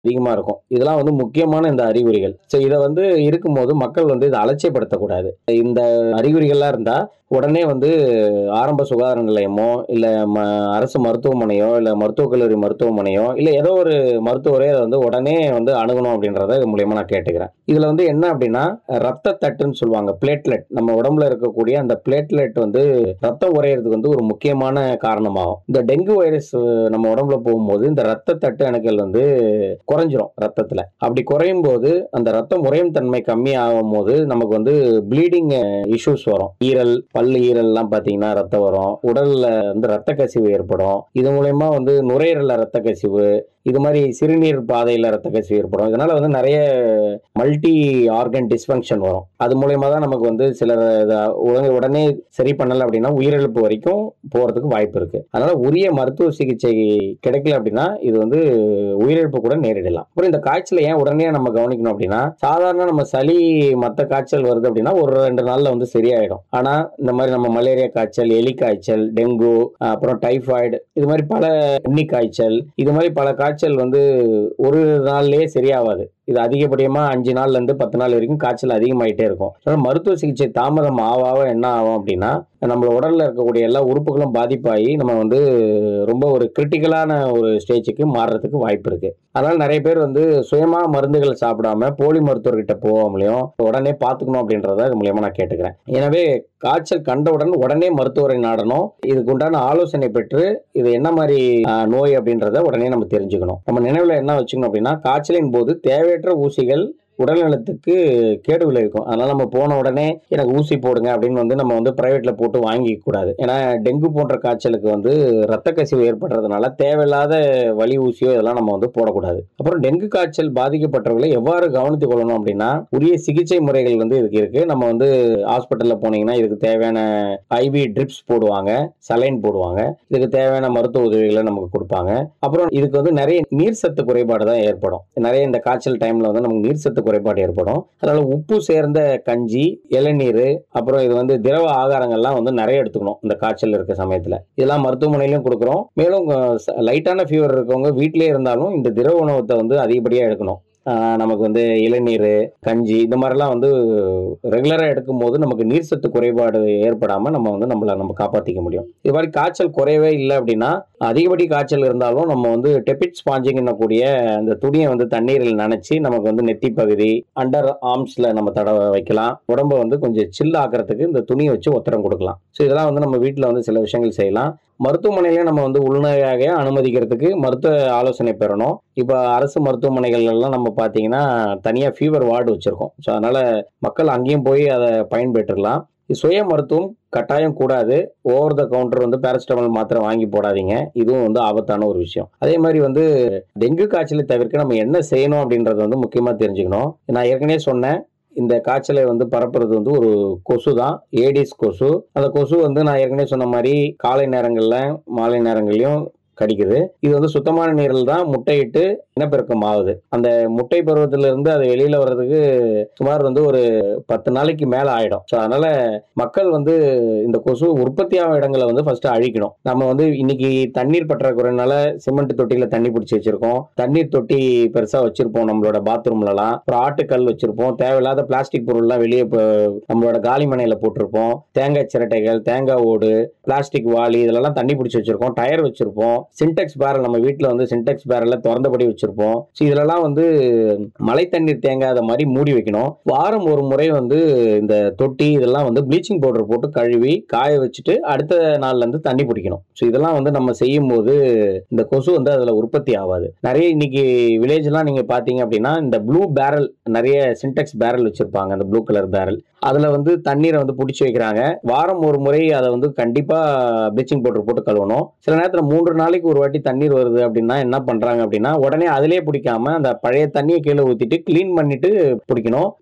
அதிகமா இருக்கும் இதெல்லாம் வந்து முக்கியமான இந்த அறிகுறிகள் ஸோ இதை வந்து இருக்கும்போது மக்கள் வந்து இதை அலட்சியப்படுத்தக்கூடாது இந்த அறிகுறிகள்லாம் இருந்தா உடனே வந்து ஆரம்ப சுகாதார நிலையமோ இல்ல ம அரசு மருத்துவமனையோ இல்ல மருத்துவக் கல்லூரி மருத்துவமனையோ இல்ல ஏதோ ஒரு மருத்துவரே அதை வந்து உடனே வந்து அணுகணும் அப்படின்றத இது மூலியமா நான் கேட்டுக்கிறேன் இதுல வந்து என்ன அப்படின்னா ரத்த தட்டுன்னு சொல்லுவாங்க பிளேட்லெட் நம்ம உடம்புல இருக்கக்கூடிய அந்த பிளேட்லெட் வந்து ரத்தம் உறையிறதுக்கு வந்து ஒரு முக்கியமான காரணமாகும் இந்த டெங்கு வைரஸ் நம்ம உடம்புல போகும்போது இந்த ரத்த தட்டு அணுக்கள் வந்து குறைஞ்சிரும் ரத்தத்துல அப்படி குறையும் போது அந்த ரத்தம் உறையும் தன்மை கம்மி ஆகும் போது நமக்கு வந்து ப்ளீடிங் இஷ்யூஸ் வரும் ஈரல் பல்லு ஈரல் எல்லாம் பாத்தீங்கன்னா ரத்தம் வரும் உடல்ல வந்து ரத்த கசிவு ஏற்படும் இது மூலயமா வந்து நுரையீரல்ல ரத்த கசிவு இது மாதிரி சிறுநீர் பாதையில ரத்த கசிவு ஏற்படும் இதனால வந்து நிறைய மல்டி ஆர்கன் டிஸ்ஃபங்க்ஷன் வரும் அது மூலயமா தான் நமக்கு வந்து சிலர் இத உடனே உடனே சரி பண்ணல அப்படின்னா உயிரிழப்பு வரைக்கும் போறதுக்கு வாய்ப்பு இருக்கு அதனால உரிய மருத்துவ சிகிச்சை கிடைக்கல அப்படின்னா இது வந்து உயிரிழப்பு கூட நேரிடலாம் அப்புறம் இந்த காய்ச்சலை ஏன் உடனே நம்ம கவனிக்கணும் அப்படின்னா சாதாரண நம்ம சளி மற்ற காய்ச்சல் வருது அப்படின்னா ஒரு ரெண்டு நாள்ல வந்து சரியாயிடும் ஆனா இந்த மாதிரி நம்ம மலேரியா காய்ச்சல் எலி காய்ச்சல் டெங்கு அப்புறம் டைஃபாய்டு இது மாதிரி பல உண்ணி காய்ச்சல் இது மாதிரி பல காய்ச்சல் வந்து ஒரு நாள்லயே சரியாகாது இது அதிகப்படியமா அஞ்சு நாள்ல இருந்து பத்து நாள் வரைக்கும் காய்ச்சல் அதிகமாயிட்டே இருக்கும் அதனால மருத்துவ சிகிச்சை தாமதம் ஆவ ஆவ என்ன ஆகும் அப்படின்னா நம்ம உடல்ல இருக்கக்கூடிய எல்லா உறுப்புகளும் பாதிப்பாகி நம்ம வந்து ரொம்ப ஒரு கிரிட்டிக்கலான ஒரு ஸ்டேஜுக்கு மாறுறதுக்கு வாய்ப்பு இருக்கு அதனால நிறைய பேர் வந்து சுயமா மருந்துகள் சாப்பிடாம போலி மருத்துவர்கிட்ட போகாமலையும் உடனே பார்த்துக்கணும் அப்படின்றத இது மூலியமா நான் கேட்டுக்கிறேன் எனவே காய்ச்சல் கண்டவுடன் உடனே மருத்துவரை நாடணும் இதுக்கு உண்டான ஆலோசனை பெற்று இது என்ன மாதிரி ஆஹ், நோய் அப்படின்றத உடனே நம்ம தெரிஞ்சுக்கணும் நம்ம நினைவுல என்ன வச்சுக்கணும் அப்படின்னா காய்ச்சலின் போது தேவையற்ற ஊசிகள் உடல் நலத்துக்கு கேடு விளைவிக்கும் அதனால நம்ம போன உடனே எனக்கு ஊசி போடுங்க அப்படின்னு வந்து நம்ம வந்து பிரைவேட்ல போட்டு வாங்கிக்க கூடாது ஏன்னா டெங்கு போன்ற காய்ச்சலுக்கு வந்து ரத்த கசிவு ஏற்படுறதுனால தேவையில்லாத வலி ஊசியோ இதெல்லாம் நம்ம வந்து போடக்கூடாது அப்புறம் டெங்கு காய்ச்சல் பாதிக்கப்பட்டவர்களை எவ்வாறு கவனித்துக் கொள்ளணும் அப்படின்னா உரிய சிகிச்சை முறைகள் வந்து இதுக்கு இருக்கு நம்ம வந்து ஹாஸ்பிட்டல்ல போனீங்கன்னா இதுக்கு தேவையான ஐவி ட்ரிப்ஸ் போடுவாங்க சலைன் போடுவாங்க இதுக்கு தேவையான மருத்துவ உதவிகளை நமக்கு கொடுப்பாங்க அப்புறம் இதுக்கு வந்து நிறைய நீர் சத்து குறைபாடு தான் ஏற்படும் நிறைய இந்த காய்ச்சல் டைம்ல வந்து நமக்கு நீர் சத்து குறைபாடு ஏற்படும் அதனால உப்பு சேர்ந்த கஞ்சி இளநீர் அப்புறம் இது வந்து திரவ ஆகாரங்கள்லாம் வந்து நிறைய எடுத்துக்கணும் இந்த காய்ச்சல் இருக்க சமயத்துல இதெல்லாம் மருத்துவமனையிலும் கொடுக்குறோம் மேலும் லைட்டான ஃபீவர் இருக்கவங்க வீட்டிலேயே இருந்தாலும் இந்த திரவ உணவத்தை வந்து அதிகப்படியா எடுக்கணும் ஆஹ் நமக்கு வந்து இளநீர் கஞ்சி இந்த மாதிரிலாம் வந்து ரெகுலராக எடுக்கும்போது நமக்கு நீர் சத்து குறைபாடு ஏற்படாமல் நம்ம வந்து நம்மளை நம்ம காப்பாற்றிக்க முடியும் இது மாதிரி காய்ச்சல் குறையவே இல்லை அப்படின்னா அதிகப்படி காய்ச்சல் இருந்தாலும் நம்ம வந்து டெபிட் ஸ்பாஞ்சிங் கூடிய அந்த துணியை வந்து தண்ணீரில் நனைச்சி நமக்கு வந்து நெத்தி பகுதி அண்டர் ஆர்ம்ஸ்ல நம்ம தடவை வைக்கலாம் உடம்ப வந்து கொஞ்சம் சில் ஆக்கிறதுக்கு இந்த துணியை வச்சு ஒத்தரம் கொடுக்கலாம் ஸோ இதெல்லாம் வந்து நம்ம வீட்டில் வந்து சில விஷயங்கள் செய்யலாம் மருத்துவமனையில நம்ம வந்து உள்நோயாக அனுமதிக்கிறதுக்கு மருத்துவ ஆலோசனை பெறணும் இப்போ அரசு மருத்துவமனைகள் எல்லாம் நம்ம பார்த்தீங்கன்னா தனியாக ஃபீவர் வார்டு வச்சிருக்கோம் ஸோ அதனால மக்கள் அங்கேயும் போய் அதை பயன்பெற்றுக்கலாம் சுய மருத்துவம் கட்டாயம் கூடாது ஓவர் த கவுண்டர் வந்து பேரசிட்டமால் மாத்திரை வாங்கி போடாதீங்க இதுவும் வந்து ஆபத்தான ஒரு விஷயம் அதே மாதிரி வந்து டெங்கு காய்ச்சலை தவிர்க்க நம்ம என்ன செய்யணும் அப்படின்றது வந்து முக்கியமாக தெரிஞ்சுக்கணும் நான் ஏற்கனவே சொன்னேன் இந்த காய்ச்சலை வந்து பரப்புறது வந்து ஒரு கொசு தான் ஏடிஸ் கொசு அந்த கொசு வந்து நான் ஏற்கனவே சொன்ன மாதிரி காலை நேரங்கள்ல மாலை நேரங்கள்லயும் கடிக்குது இது வந்து சுத்தமான நீரில் தான் முட்டையிட்டு இனப்பெருக்கம் ஆகுது அந்த முட்டை பருவத்துல இருந்து அது வெளியில வர்றதுக்கு சுமார் வந்து ஒரு பத்து நாளைக்கு மேல ஆயிடும் ஸோ அதனால மக்கள் வந்து இந்த கொசு உற்பத்தியாகும் இடங்களை வந்து ஃபர்ஸ்ட் அழிக்கணும் நம்ம வந்து இன்னைக்கு தண்ணீர் பற்றாக்குறைனால சிமெண்ட் தொட்டியில தண்ணி பிடிச்சி வச்சிருக்கோம் தண்ணீர் தொட்டி பெருசா வச்சிருப்போம் நம்மளோட பாத்ரூம்லலாம் அப்புறம் ஆட்டுக்கல் வச்சிருப்போம் தேவையில்லாத பிளாஸ்டிக் பொருள்லாம் வெளியே இப்போ நம்மளோட காலிமனையில போட்டிருப்போம் தேங்காய் சிரட்டைகள் தேங்காய் ஓடு பிளாஸ்டிக் வாளி இதெல்லாம் தண்ணி பிடிச்சி வச்சிருக்கோம் டயர் வச்சிருப்போம் சின்டெக்ஸ் பேரல் நம்ம வீட்டில் வந்து சின்டெக்ஸ் பேரல்ல திறந்தபடி வச்சிருப்போம் ஸோ இதுலலாம் வந்து மழை தண்ணீர் தேங்காத மாதிரி மூடி வைக்கணும் வாரம் ஒரு முறை வந்து இந்த தொட்டி இதெல்லாம் வந்து ப்ளீச்சிங் பவுடர் போட்டு கழுவி காய வச்சுட்டு அடுத்த நாள்ல இருந்து தண்ணி பிடிக்கணும் ஸோ இதெல்லாம் வந்து நம்ம செய்யும் போது இந்த கொசு வந்து அதுல உற்பத்தி ஆகாது நிறைய இன்னைக்கு வில்லேஜ்லாம் நீங்க பாத்தீங்க அப்படின்னா இந்த ப்ளூ பேரல் நிறைய சின்டெக்ஸ் பேரல் வச்சிருப்பாங்க அந்த ப்ளூ கலர் பேரல் அதுல வந்து தண்ணீரை வந்து பிடிச்சி வைக்கிறாங்க வாரம் ஒரு முறை அதை வந்து கண்டிப்பா ப்ளீச்சிங் பவுடர் போட்டு கழுவணும் சில நேரத்துல மூன்று நாளைக்கு ஒரு வாட்டி தண்ணீர் வருது அப்படின்னா என்ன பண்றாங்க அப்படின்னா உடனே அதிலே பிடிக்காம அந்த பழைய தண்ணியை கீழே ஊத்திட்டு க்ளீன் பண்ணிட்டு பிடிக்கணும்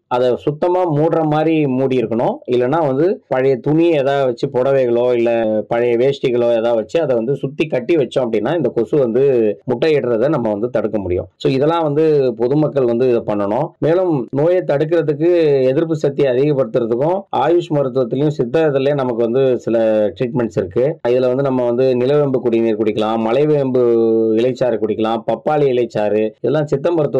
அதை சுத்தமா மூடுற மாதிரி மூடி இருக்கணும் இல்லைன்னா வந்து பழைய துணி ஏதாவது வச்சு புடவைகளோ இல்ல பழைய வேஷ்டிகளோ ஏதாவது வச்சு அதை வந்து சுத்தி கட்டி வச்சோம் அப்படின்னா இந்த கொசு வந்து முட்டையிடுறதை நம்ம வந்து தடுக்க முடியும் ஸோ இதெல்லாம் வந்து பொதுமக்கள் வந்து இதை பண்ணணும் மேலும் நோயை தடுக்கிறதுக்கு எதிர்ப்பு சக்தியை அதிகப்படுத்துறதுக்கும் ஆயுஷ் மருத்துவத்திலையும் சித்தத்திலையும் நமக்கு வந்து சில ட்ரீட்மெண்ட்ஸ் இருக்கு இதுல வந்து நம்ம வந்து நிலவேம்பு குடிநீர் குடிக்கலாம் மலைவேம்பு இலைச்சாறு குடிக்கலாம் பப்பாளி இலைச்சாறு இதெல்லாம் சித்த மருத்துவ